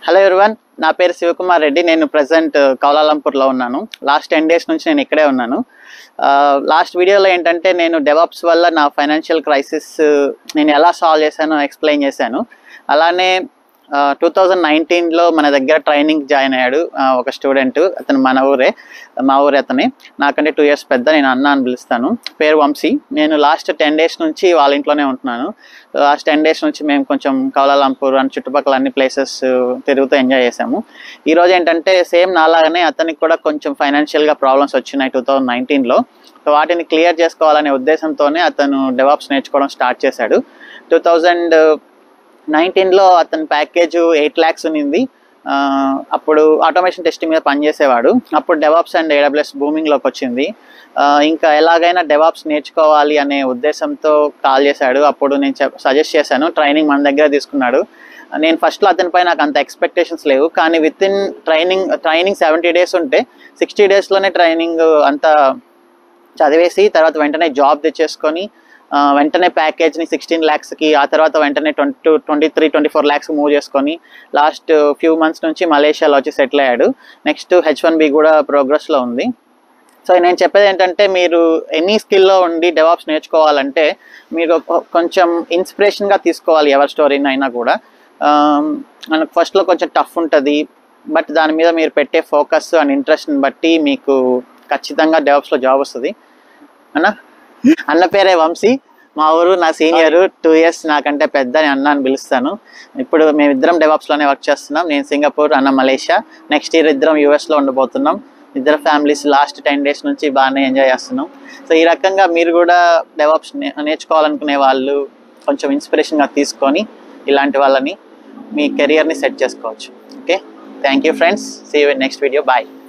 hello everyone నా పేరు శివకుమార్ రెడ్డి నేను ప్రజెంట్ కౌలాలంపూర్లో ఉన్నాను లాస్ట్ టెన్ డేస్ నుంచి నేను ఇక్కడే ఉన్నాను లాస్ట్ వీడియోలో ఏంటంటే నేను డెవలప్స్ వల్ల నా ఫైనాన్షియల్ క్రైసిస్ నేను ఎలా సాల్వ్ చేశానో ఎక్స్ప్లెయిన్ చేశాను అలానే టూ థౌజండ్ నైన్టీన్లో మన దగ్గర ట్రైనింగ్ జాయిన్ అయ్యాడు ఆ, ఒక స్టూడెంట్ అతను మన ఊరే మా ఊరే అతనే నాకంటే టూ ఇయర్స్ పెద్ద నేను అన్న అని పిలుస్తాను పేరు వంశీ నేను లాస్ట్ టెన్ డేస్ నుంచి వాళ్ళ ఇంట్లోనే ఉంటున్నాను లాస్ట్ టెన్ డేస్ నుంచి మేము కొంచెం కౌలాలంపూర్ అని చుట్టుపక్కల అన్ని ప్లేసెస్ తిరుగుతూ ఎంజాయ్ చేసాము ఈ రోజు ఏంటంటే సేమ్ నాలాగానే అతనికి కూడా కొంచెం ఫైనాన్షియల్గా ప్రాబ్లమ్స్ వచ్చినాయి టూ థౌజండ్ నైన్టీన్లో వాటిని క్లియర్ చేసుకోవాలనే ఉద్దేశంతోనే అతను డెవాప్స్ నేర్చుకోవడం స్టార్ట్ చేశాడు టూ థౌజండ్ నైన్టీన్లో అతని ప్యాకేజ్ ఎయిట్ ల్యాక్స్ ఉన్నింది ఆ, అప్పుడు ఆటోమేషన్ టెస్టింగ్ మీద పనిచేసేవాడు అప్పుడు డెవాప్స్ అండ్ ఏడబ్ల్యూఎస్ బూమింగ్లోకి వచ్చింది ఆ, ఇంకా ఎలాగైనా డెవాప్స్ నేర్చుకోవాలి అనే ఉద్దేశంతో కాల్ చేశాడు అప్పుడు నేను సజెస్ట్ చేశాను ట్రైనింగ్ మన దగ్గర తీసుకున్నాడు నేను ఫస్ట్లో అతనిపై నాకు అంత ఎక్స్పెక్టేషన్స్ లేవు కానీ with in training training seventy days ఉంటే సిక్స్టీ డేస్లోనే ట్రైనింగ్ అంతా చదివేసి తర్వాత వెంటనే జాబ్ తెచ్చేసుకొని ఆ, వెంటనే ప్యాకేజ్ని సిక్స్టీన్ ల్యాక్స్కి ఆ తర్వాత వెంటనే twenty two twenty three twenty four lakhs move చేసుకొని లాస్ట్ ఫ్యూ మంత్స్ నుంచి మలేషియాలో వచ్చి సెటిల్ అయ్యాడు నెక్స్ట్ హెచ్ వన్ బి కూడా ప్రోగ్రెస్లో ఉంది సో నేను చెప్పేది ఏంటంటే మీరు ఎనీ స్కిల్లో ఉండి డెవాప్స్ నేర్చుకోవాలంటే మీరు కొ- కొంచెం ఇన్స్పిరేషన్గా తీసుకోవాలి ఎవరి స్టోరీని అయినా కూడా ఆమ్, మనకు ఫస్ట్లో కొంచెం టఫ్ ఉంటుంది బట్ దాని మీద మీరు పెట్టే ఫోకస్ అండ్ ఇంట్రెస్ట్ని బట్టి మీకు ఖచ్చితంగా డెవాప్స్లో జాబ్ వస్తుంది అన్న అన్న పేరే వంశీ మా ఊరు నా సీనియర్ టూ ఇయర్స్ నాకంటే పెద్ద అని అన్న అని పిలుస్తాను ఇప్పుడు మేమిద్దరం డెవాప్స్లోనే వర్క్ చేస్తున్నాం నేను సింగపూర్ అన్న మలేషియా నెక్స్ట్ ఇయర్ ఇద్దరం యూఎస్లో ఉండబోతున్నాం ఇద్దరు ఫ్యామిలీస్ లాస్ట్ టెన్ డేస్ నుంచి బాగానే ఎంజాయ్ చేస్తున్నాం సో ఈ రకంగా మీరు కూడా డెవాప్స్ నేర్చుకోవాలనుకునే వాళ్ళు కొంచెం ఇన్స్పిరేషన్గా తీసుకొని ఇలాంటి వాళ్ళని మీ కెరియర్ని సెట్ చేసుకోవచ్చు okay thank you friends see you next video bye